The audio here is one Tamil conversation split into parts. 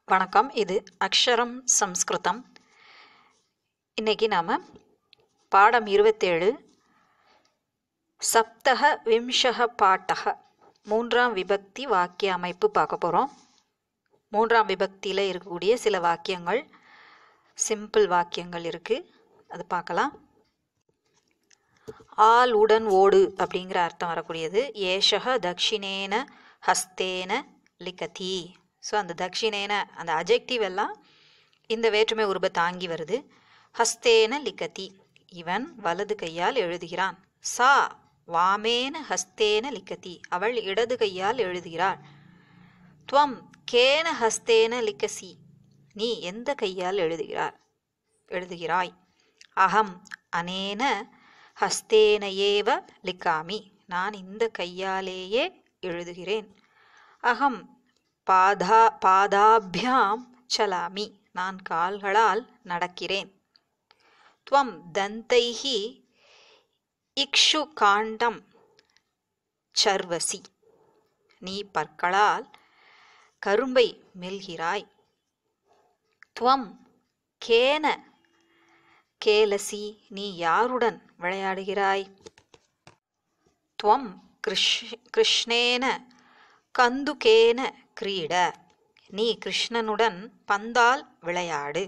வணக்கம் இது அக்ஷரம் சம்ஸ்கிருதம் இன்னைக்கு நாம் பாடம் இருபத்தேழு சப்தக விம்சக பாட்டக மூன்றாம் விபக்தி வாக்கிய அமைப்பு பார்க்க போகிறோம் மூன்றாம் விபக்தியில் இருக்கக்கூடிய சில வாக்கியங்கள் சிம்பிள் வாக்கியங்கள் இருக்குது அது பார்க்கலாம் ஆல் உடன் ஓடு அப்படிங்கிற அர்த்தம் வரக்கூடியது ஏஷக தக்ஷிணேன ஹஸ்தேன லிகதி ஸோ அந்த தக்ஷிணேன அந்த அஜெக்டிவ் எல்லாம் இந்த வேற்றுமை உருப தாங்கி வருது ஹஸ்தேன லிகதி இவன் வலது கையால் எழுதுகிறான் சா வாமேன ஹஸ்தேன லிகதி அவள் இடது கையால் எழுதுகிறாள் துவம் கேன ஹஸ்தேன லிக்கசி நீ எந்த கையால் எழுதுகிறார் எழுதுகிறாய் அகம் அனேன ஹஸ்தேன ஏவ லிக்காமி நான் இந்த கையாலேயே எழுதுகிறேன் அகம் பாதா பாதாபியாம் சலாமி நான் கால்களால் நடக்கிறேன் துவம் தந்தைஹி இக்ஷு காண்டம் சர்வசி நீ பற்களால் கரும்பை மெல்கிறாய் துவம் கேன கேலசி நீ யாருடன் விளையாடுகிறாய் துவம் கிருஷ் கிருஷ்ணேன கந்துகேன கிரீட நீ கிருஷ்ணனுடன் பந்தால் விளையாடு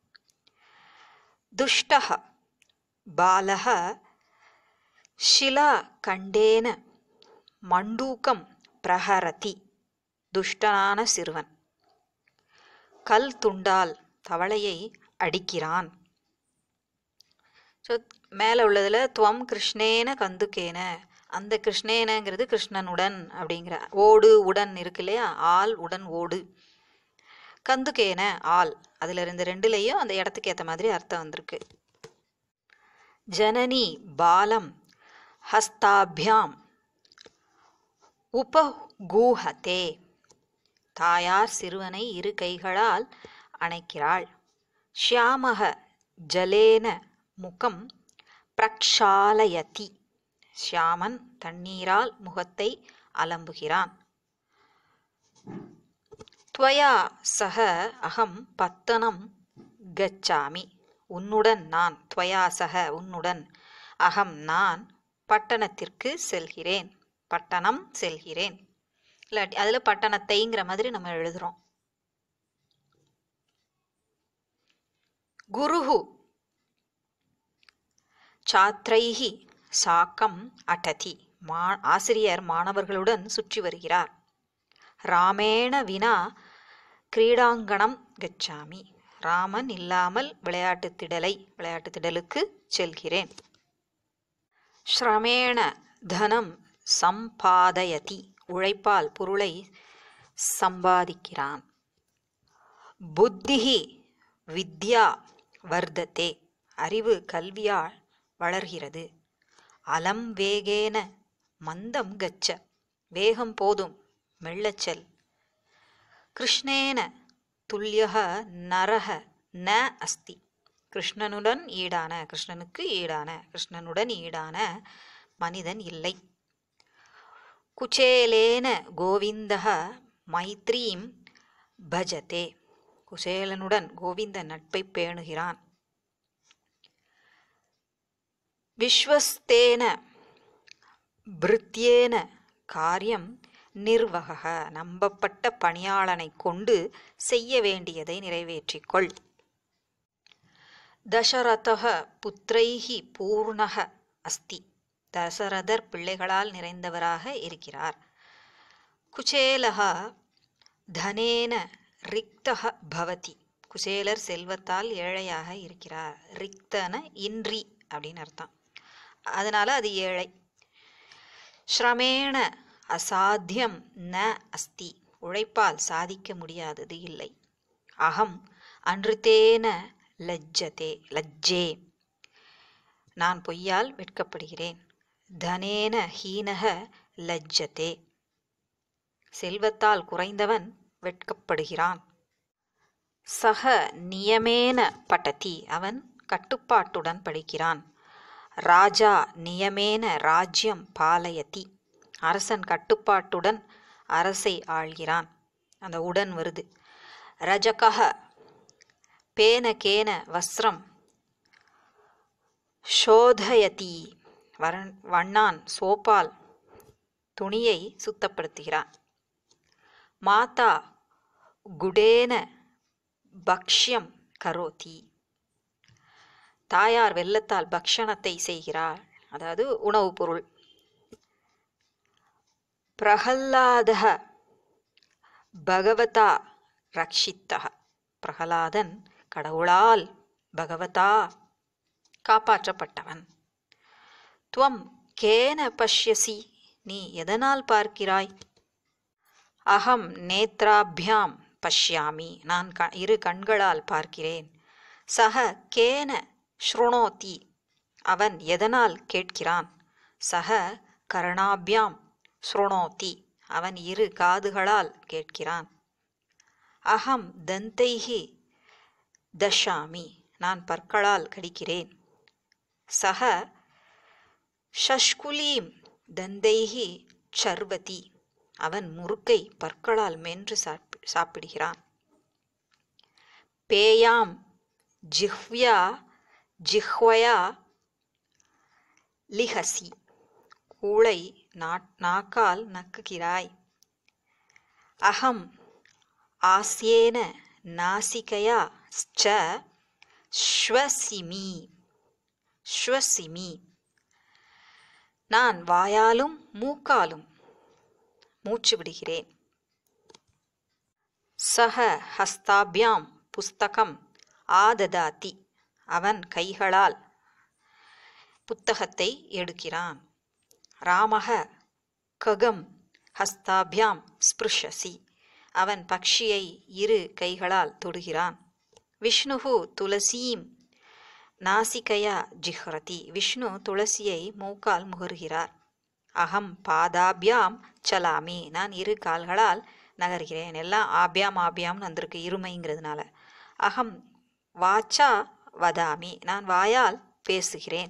துஷ்டக பாலக ஷிலா கண்டேன மண்டூக்கம் பிரஹரதி துஷ்டனான சிறுவன் கல் துண்டால் தவளையை அடிக்கிறான் ஸோ மேலே உள்ளதில் துவம் கிருஷ்ணேன கந்துக்கேன அந்த கிருஷ்ணேனங்கிறது கிருஷ்ணனுடன் அப்படிங்கிற ஓடு உடன் இருக்கு இல்லையா ஆள் உடன் ஓடு கந்துக்கேன ஆள் அதில் இருந்து ரெண்டுலேயும் அந்த இடத்துக்கு ஏற்ற மாதிரி அர்த்தம் வந்திருக்கு ஜனனி பாலம் ஹஸ்தாபியாம் உபகூஹதே தாயார் சிறுவனை இரு கைகளால் அணைக்கிறாள் ஷியாமக ஜலேன முகம் பிரக்ஷாலயதி ஷியாமன் தண்ணீரால் முகத்தை அலம்புகிறான் துவயா சக அகம் பத்தனம் கச்சாமி உன்னுடன் நான் துவயா சக உன்னுடன் அகம் நான் பட்டணத்திற்கு செல்கிறேன் பட்டணம் செல்கிறேன் இல்லாட்டி அதில் பட்டணத்தைங்கிற மாதிரி நம்ம எழுதுகிறோம் குருஹு சாத்ரைஹி சாக்கம் அட்டதி மா ஆசிரியர் மாணவர்களுடன் சுற்றி வருகிறார் ராமேண வினா கிரீடாங்கணம் கச்சாமி ராமன் இல்லாமல் விளையாட்டு திடலை விளையாட்டு திடலுக்கு செல்கிறேன் ஸ்ரமேண தனம் சம்பாதயதி உழைப்பால் பொருளை சம்பாதிக்கிறான் புத்திஹி வித்யா வர்த்ததே அறிவு கல்வியால் வளர்கிறது அலம் வேகேன மந்தம் கச்ச வேகம் போதும் மெல்லச்சல் கிருஷ்ணேன துல்லியக நரக ந அஸ்தி கிருஷ்ணனுடன் ஈடான கிருஷ்ணனுக்கு ஈடான கிருஷ்ணனுடன் ஈடான மனிதன் இல்லை குச்சேலேன கோவிந்தக மைத்ரீம் பஜதே குசேலனுடன் கோவிந்த நட்பை பேணுகிறான் விஸ்வஸ்தேன பிருத்தியேன காரியம் நிர்வக நம்பப்பட்ட பணியாளனை கொண்டு செய்ய வேண்டியதை நிறைவேற்றிக்கொள் தசரதக புத்திரைஹி பூர்ணக அஸ்தி தசரதர் பிள்ளைகளால் நிறைந்தவராக இருக்கிறார் குச்சேலக தனேன ரிக்தக பவதி குசேலர் செல்வத்தால் ஏழையாக இருக்கிறார் ரிக்தன இன்றி அப்படின்னு அர்த்தம் அதனால அது ஏழை ஸ்ரமேண அசாத்தியம் ந அஸ்தி உழைப்பால் சாதிக்க முடியாதது இல்லை அகம் அன்றுதேன லஜ்ஜதே லஜ்ஜே நான் பொய்யால் வெட்கப்படுகிறேன் தனேன ஹீனக லஜ்ஜதே செல்வத்தால் குறைந்தவன் வெட்கப்படுகிறான் சக நியமேன பட்டதி அவன் கட்டுப்பாட்டுடன் படிக்கிறான் ராஜா நியமேன ராஜ்யம் பாலயதி அரசன் கட்டுப்பாட்டுடன் அரசை ஆள்கிறான் அந்த உடன் வருது ரஜகः பேன கேன வஸ்திரம் சோதயதி வரன் வண்ணான் சோப்பால் துணியை சுத்தப்படுத்துகிறான் மாதா குடேன பக்ஷ்யம் கரோதி தாயார் வெள்ளத்தால் பக்ஷணத்தை செய்கிறாள் அதாவது உணவுப் பொருள் பிரகல்லாதக பகவதா ரக்ஷித்தக பிரகலாதன் கடவுளால் பகவதா காப்பாற்றப்பட்டவன் துவம் கேன பஷ்யசி நீ எதனால் பார்க்கிறாய் அகம் நேத்ராபியாம் பஷ்யாமி நான் க இரு கண்களால் பார்க்கிறேன் சக கேன ஸ்ருணோதி அவன் எதனால் கேட்கிறான் சக கர்ணாபியாம் ஸ்ருணோதி அவன் இரு காதுகளால் கேட்கிறான் அகம் தந்தைஹி தஷாமி நான் பற்களால் கடிக்கிறேன் சக ஷஷ்குலீம் தந்தைஹி சர்வதி அவன் முறுக்கை பற்களால் மென்று சாப்பி சாப்பிடுகிறான் பேயாம் ஜிஹ்வ்யா ஜிஹ்வயா லிஹசி கூளை நாக்கால் நக்குகிறாய் அகம் ஆஸ்யேன நாசிகையா ச ஸ்வசிமி ஸ்வசிமி நான் வாயாலும் மூக்காலும் மூச்சு விடுகிறேன் சக ஹஸ்தாபியாம் புஸ்தகம் ஆததாதி அவன் கைகளால் புத்தகத்தை எடுக்கிறான் ராமக ககம் ஹஸ்தாபியாம் ஸ்பிருஷசி அவன் பக்ஷியை இரு கைகளால் தொடுகிறான் விஷ்ணுகு துளசீம் நாசிகையா ஜிஹ்ரதி விஷ்ணு துளசியை மூக்கால் முகர்கிறார் அகம் பாதாபியாம் சலாமி நான் இரு கால்களால் நகர்கிறேன் எல்லாம் ஆபியாம் ஆபியாம்னு வந்திருக்கு இருமைங்கிறதுனால அகம் வாச்சா வதாமி நான் வாயால் பேசுகிறேன்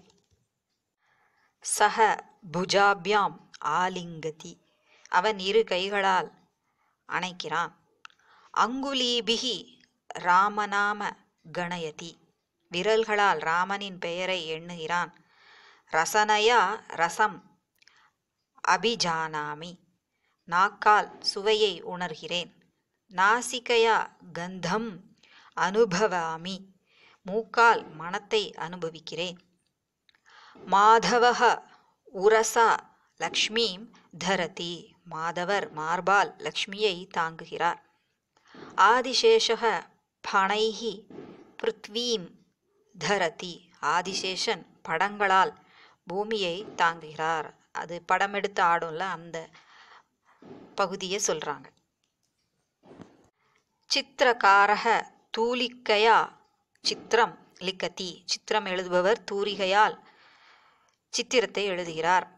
சக புஜாபியாம் ஆலிங்கதி அவன் இரு கைகளால் அணைக்கிறான் அங்குலீபிகி ராமநாம கணயதி விரல்களால் ராமனின் பெயரை எண்ணுகிறான் ரசனையா ரசம் அபிஜானாமி நாக்கால் சுவையை உணர்கிறேன் நாசிகையா கந்தம் அனுபவாமி மூக்கால் மனத்தை அனுபவிக்கிறேன் மாதவக உரசா லக்ஷ்மீம் தரதி மாதவர் மார்பால் லக்ஷ்மியை தாங்குகிறார் ஆதிசேஷக பனைஹி பிருத்வீம் தரதி ஆதிசேஷன் படங்களால் பூமியை தாங்குகிறார் அது படம் எடுத்து ஆடும்ல அந்த பகுதியை சொல்றாங்க சித்திரகாரக தூலிக்கையா சித்திரம் லிக்கதி சித்திரம் எழுதுபவர் தூரிகையால் சித்திரத்தை எழுதுகிறார்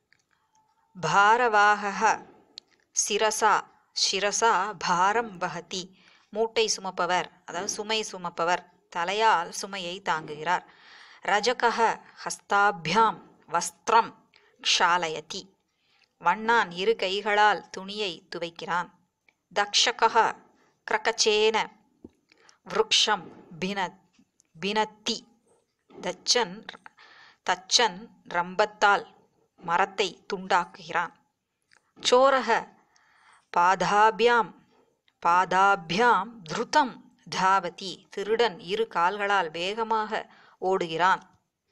பாரவாகக சிரசா சிரசா பாரம் வகதி மூட்டை சுமப்பவர் அதாவது சுமை சுமப்பவர் தலையால் சுமையை தாங்குகிறார் ரஜகக ஹஸ்தாபியாம் வஸ்திரம் க்ஷாலயதி வண்ணான் இரு கைகளால் துணியை துவைக்கிறான் தக்ஷகக கிரகச்சேன விருக்ஷம் பின பினத்தி தச்சன் தச்சன் ரம்பத்தால் மரத்தை துண்டாக்குகிறான் சோரக பாதாபியாம் பாதாபியாம் திருத்தம் தாவதி திருடன் இரு கால்களால் வேகமாக ஓடுகிறான்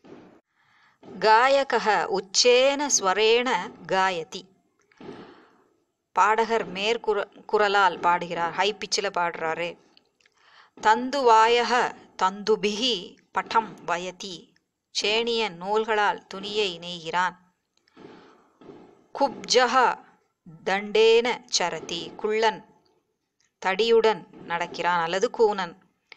காயக உச்சேன ஸ்வரேண காயதி பாடகர் மேற்குர குரலால் பாடுகிறார் ஹை பிச்சில் பாடுறாரு தந்துவாயக தந்துபிகி பட்டம் வயதி சேணியன் நூல்களால் துணியை நெய்கிறான் குப்ஜக தண்டேன சரதி குள்ளன் தடியுடன் நடக்கிறான் அல்லது கூனன்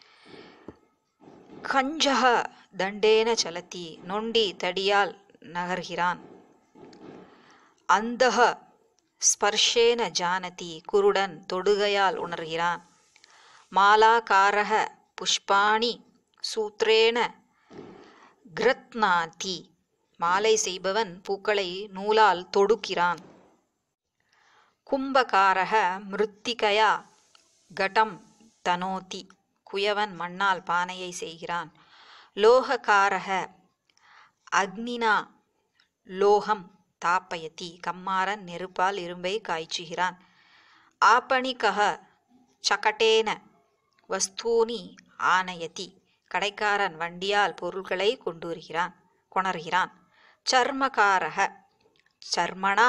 கஞ்சக தண்டேன சலத்தி நொண்டி தடியால் நகர்கிறான் அந்தக ஸ்பர்ஷேன ஜானதி குருடன் தொடுகையால் உணர்கிறான் மாலாகாரக புஷ்பாணி சூத்ரேன கிரத்னாதி மாலை செய்பவன் பூக்களை நூலால் தொடுக்கிறான் கும்பகாரக மிருத்திகையா கடம் தனோதி குயவன் மண்ணால் பானையை செய்கிறான் லோககாரக அக்னினா லோகம் தாப்பயதி கம்மாரன் நெருப்பால் இரும்பை காய்ச்சுகிறான் ஆப்பணிகக சகட்டேன வஸ்தூனி ஆனயதி கடைக்காரன் வண்டியால் பொருட்களை கொண்டு வருகிறான் கொணர்கிறான் சர்மகாரக சர்மணா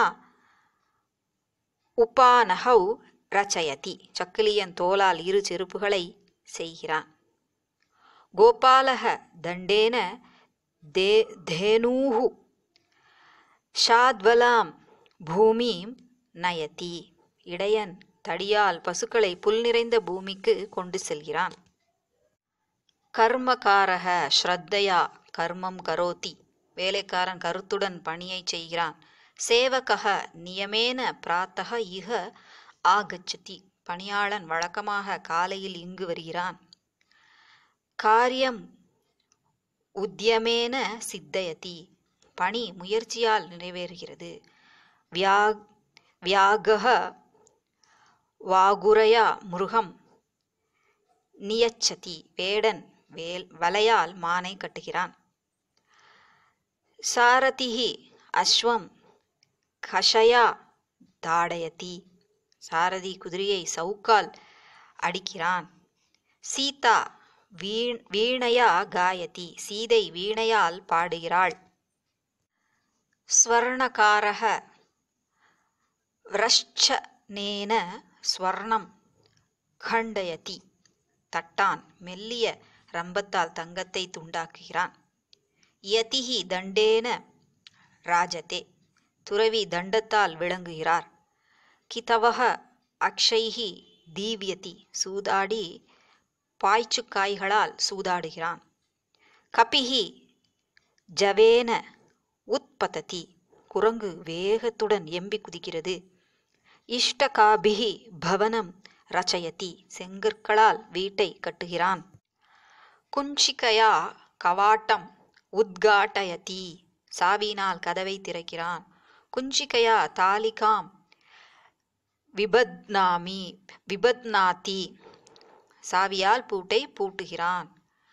உபானஹௌ ரச்சயதி சக்கிலியன் தோலால் இரு செருப்புகளை செய்கிறான் கோபாலக தண்டேன தே தேனூஹு ஷாத்வலாம் பூமிம் நயதி இடையன் தடியால் பசுக்களை புல் நிறைந்த பூமிக்கு கொண்டு செல்கிறான் கர்மகாரக ஸ்ரத்தையா கர்மம் கரோதி வேலைக்காரன் கருத்துடன் பணியை செய்கிறான் சேவகக நியமேன பிராத்தக இக ஆகச்சதி பணியாளன் வழக்கமாக காலையில் இங்கு வருகிறான் காரியம் உத்தியமேன சித்தயதி பணி முயற்சியால் நிறைவேறுகிறது வியாக் வியாகக வாகுரையா முருகம் நியச்சதி வேடன் வேல் வலையால் மானை கட்டுகிறான் சாரதிஹி அஸ்வம் கஷயா தாடயதி சாரதி குதிரையை சவுக்கால் அடிக்கிறான் சீதா வீண் வீணையா காயதி சீதை வீணையால் பாடுகிறாள் ஸ்வர்ணகாரக விரஷ்சனேன ஸ்வர்ணம் கண்டயதி தட்டான் மெல்லிய ரம்பத்தால் தங்கத்தை துண்டாக்குகிறான் யதிஹி தண்டேன ராஜதே துறவி தண்டத்தால் விளங்குகிறார் கிதவக அக்ஷைஹி தீவியதி சூதாடி பாய்ச்சுக்காய்களால் சூதாடுகிறான் கபிஹி ஜவேன உத்பததி குரங்கு வேகத்துடன் எம்பி குதிக்கிறது இஷ்டகாபிகி பவனம் ரச்சயதி செங்கற்களால் வீட்டை கட்டுகிறான் குஞ்சிகையா கவாட்டம் உத்காட்டயதி சாவினால் கதவை திறக்கிறான் குஞ்சிகையா தாலிகாம் விபத்னாமி விபத்னாதி சாவியால் பூட்டை பூட்டுகிறான்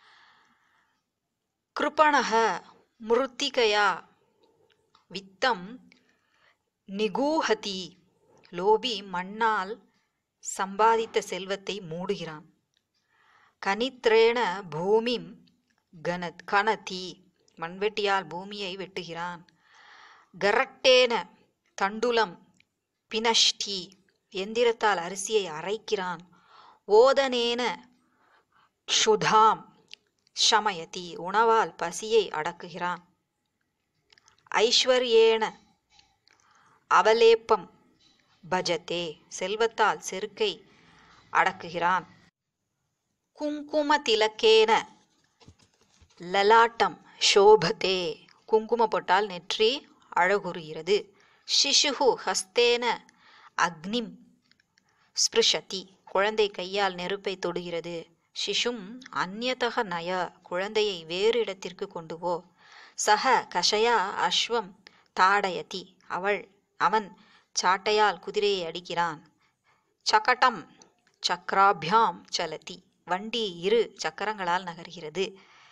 கிருபணக மிருத்திகையா வித்தம் நிகூஹதி லோபி மண்ணால் சம்பாதித்த செல்வத்தை மூடுகிறான் கனித்ரேண பூமிம் கன கனதி மண்வெட்டியால் பூமியை வெட்டுகிறான் கரட்டேன தண்டுலம் பினஷ்டி எந்திரத்தால் அரிசியை அரைக்கிறான் ஓதனேன க்ஷுதாம் ஷமயதி உணவால் பசியை அடக்குகிறான் ஐஸ்வர்யேன அவலேப்பம் பஜதே செல்வத்தால் செருக்கை அடக்குகிறான் குங்கும திலக்கேன லலாட்டம் சோபதே குங்கும போட்டால் நெற்றி அழகுறுகிறது சிசுகு ஹஸ்தேன அக்னிம் ஸ்பிருஷதி குழந்தை கையால் நெருப்பை தொடுகிறது சிசும் அந்நியதக நய குழந்தையை வேறு இடத்திற்கு கொண்டு போ சக கஷயா அஸ்வம் தாடயதி அவள் அவன் சாட்டையால் குதிரையை அடிக்கிறான் சகடம் சக்ராபியாம் சலதி வண்டி இரு சக்கரங்களால் நகர்கிறது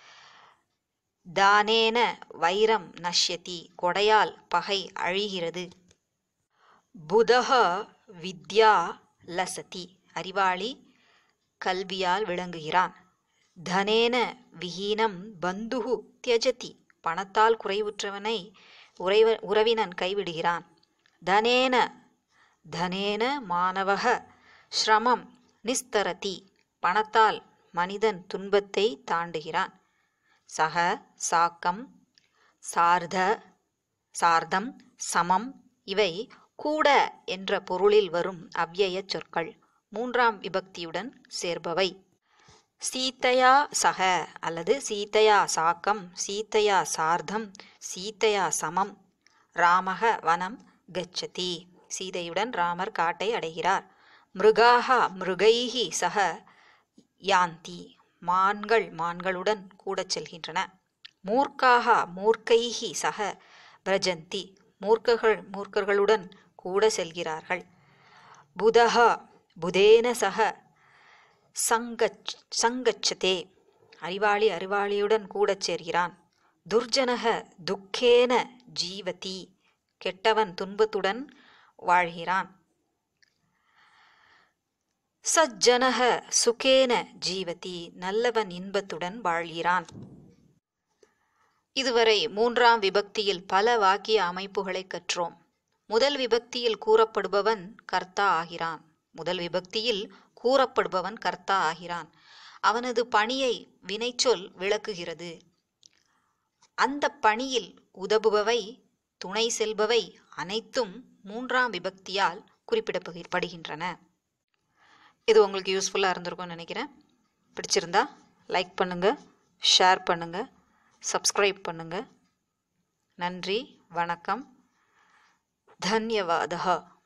தானேன வைரம் நஷ்யதி கொடையால் பகை அழிகிறது புதக வித்யா லசதி அறிவாளி கல்வியால் விளங்குகிறான் தனேன விஹீனம் பந்துகு தியஜதி பணத்தால் குறைவுற்றவனை உறைவ உறவினன் கைவிடுகிறான் தனேன தனேன மாணவக ஸ்ரமம் நிஸ்தரதி பணத்தால் மனிதன் துன்பத்தை தாண்டுகிறான் சக சாக்கம் சார்த சார்தம் சமம் இவை கூட என்ற பொருளில் வரும் அவ்யய சொற்கள் மூன்றாம் விபக்தியுடன் சேர்பவை சீத்தையா சக அல்லது சீத்தையா சாக்கம் சீத்தையா சார்தம் சீத்தையா சமம் ராமக வனம் கச்சதி சீதையுடன் ராமர் காட்டை அடைகிறார் மிருகாக மிருகைஹி சக யாந்தி மான்கள் மான்களுடன் கூடச் செல்கின்றன மூர்க்காக மூர்க்கைஹி சக பிரஜந்தி மூர்க்கர்கள் மூர்க்கர்களுடன் கூட செல்கிறார்கள் புதக புதேன சக சங்கச் சங்கச்சதே அறிவாளி அறிவாளியுடன் கூடச் சேர்கிறான் துர்ஜனக துக்கேன ஜீவதி கெட்டவன் துன்பத்துடன் வாழ்கிறான் சஜ்ஜனக சுகேன ஜீவதி நல்லவன் இன்பத்துடன் வாழ்கிறான் இதுவரை மூன்றாம் விபக்தியில் பல வாக்கிய அமைப்புகளை கற்றோம் முதல் விபக்தியில் கூறப்படுபவன் கர்த்தா ஆகிறான் முதல் விபக்தியில் கூறப்படுபவன் கர்த்தா ஆகிறான் அவனது பணியை வினைச்சொல் விளக்குகிறது அந்த பணியில் உதவுபவை துணை செல்பவை அனைத்தும் மூன்றாம் விபக்தியால் குறிப்பிடப்படுகின்றன இது உங்களுக்கு யூஸ்ஃபுல்லாக இருந்திருக்கும்னு நினைக்கிறேன் பிடிச்சிருந்தா லைக் பண்ணுங்கள் ஷேர் பண்ணுங்கள் சப்ஸ்கிரைப் பண்ணுங்கள் நன்றி வணக்கம் தன்யவாதா